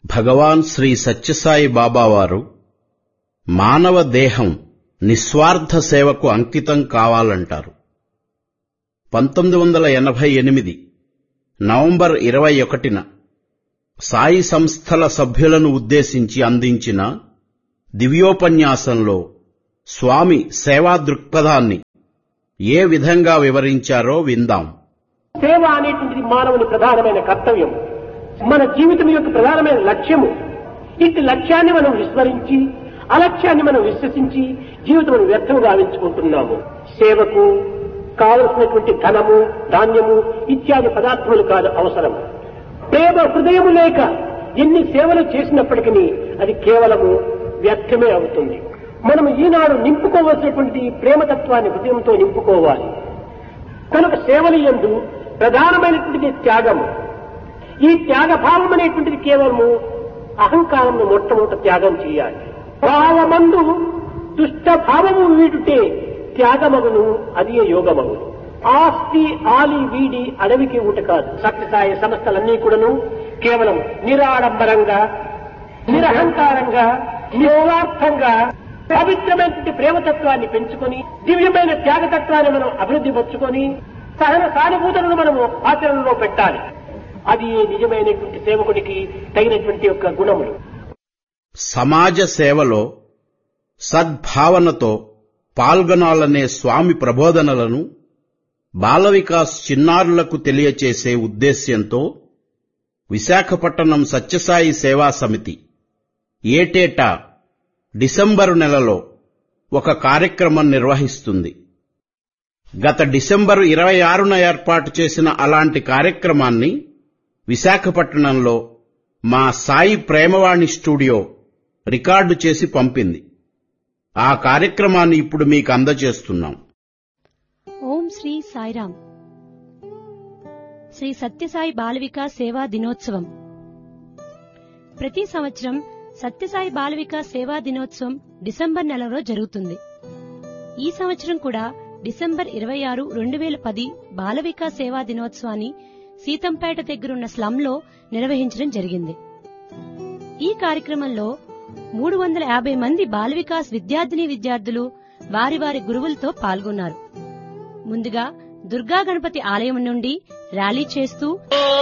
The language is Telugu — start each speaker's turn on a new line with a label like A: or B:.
A: భగవాన్ శ్రీ సత్యసాయి బాబావారు మానవ దేహం నిస్వార్థ సేవకు అంకితం కావాలంటారు పంతొమ్మిది వందల ఎనభై ఎనిమిది నవంబర్ ఇరవై ఒకటిన సాయి సంస్థల సభ్యులను ఉద్దేశించి అందించిన దివ్యోపన్యాసంలో స్వామి సేవా దృక్పథాన్ని ఏ విధంగా వివరించారో విందాం
B: సేవ అనేటువంటిది మానవుని ప్రధానమైన కర్తవ్యం మన జీవితం యొక్క ప్రధానమైన లక్ష్యము ఇట్టి లక్ష్యాన్ని మనం విస్మరించి అలక్ష్యాన్ని మనం విశ్వసించి జీవితం వ్యర్థం గావించుకుంటున్నాము సేవకు కావలసినటువంటి ధనము ధాన్యము ఇత్యాది పదార్థములు కాదు అవసరం ప్రేమ హృదయము లేక ఎన్ని సేవలు చేసినప్పటికీ అది కేవలము వ్యర్థమే అవుతుంది మనం ఈనాడు నింపుకోవలసినటువంటి ప్రేమతత్వాన్ని హృదయంతో నింపుకోవాలి కనుక సేవలు ఎందు ప్రధానమైనటువంటిది త్యాగము ఈ త్యాగ భావం అనేటువంటిది కేవలము అహంకారంను మొట్టమొదట త్యాగం చేయాలి భావమందు దుష్ట భావము వీడుటే త్యాగమగును అది యోగమగును ఆస్తి ఆలి వీడి అడవికి ఊట కాదు సత్యసాయి సంస్థలన్నీ కూడాను కేవలం నిరాడంబరంగా నిరహంకారంగా నిస్వార్థంగా పవిత్రమైనటువంటి ప్రేమతత్వాన్ని పెంచుకొని దివ్యమైన త్యాగతత్వాన్ని మనం అభివృద్ధి పరుచుకొని సహన సానుభూతులను మనము ఆచరణలో పెట్టాలి అది నిజమైనటువంటి సేవకుడికి తగినటువంటి యొక్క గుణములు
A: సమాజ సేవలో సద్భావనతో పాల్గొనాలనే స్వామి ప్రబోధనలను బాల వికాస్ చిన్నారులకు తెలియచేసే ఉద్దేశ్యంతో విశాఖపట్నం సత్యసాయి సేవా సమితి ఏటేటా డిసెంబరు నెలలో ఒక కార్యక్రమం నిర్వహిస్తుంది గత డిసెంబరు ఇరవై ఆరున ఏర్పాటు చేసిన అలాంటి కార్యక్రమాన్ని విశాఖపట్నంలో మా సాయి ప్రేమవాణి స్టూడియో రికార్డు చేసి పంపింది ఆ కార్యక్రమాన్ని ఇప్పుడు మీకు అందజేస్తున్నాం
C: ఓం శ్రీ సాయిరామ్ శ్రీ సత్యసాయి బాలవికాస్ సేవా దినోత్సవం ప్రతి సంవత్సరం సత్యసాయి బాలవికాస్ సేవా దినోత్సవం డిసెంబర్ నెలలో జరుగుతుంది ఈ సంవత్సరం కూడా డిసెంబర్ ఇరవై ఆరు రెండు వేల పది బాలవికాస్ సేవా దినోత్సవాన్ని సీతంపేట దగ్గరున్న స్లంలో నిర్వహించడం జరిగింది ఈ కార్యక్రమంలో మూడు వందల యాభై మంది బాలవికాస్ విద్యార్థిని విద్యార్థులు వారి వారి గురువులతో పాల్గొన్నారు ముందుగా దుర్గా గణపతి ఆలయం నుండి ర్యాలీ చేస్తూ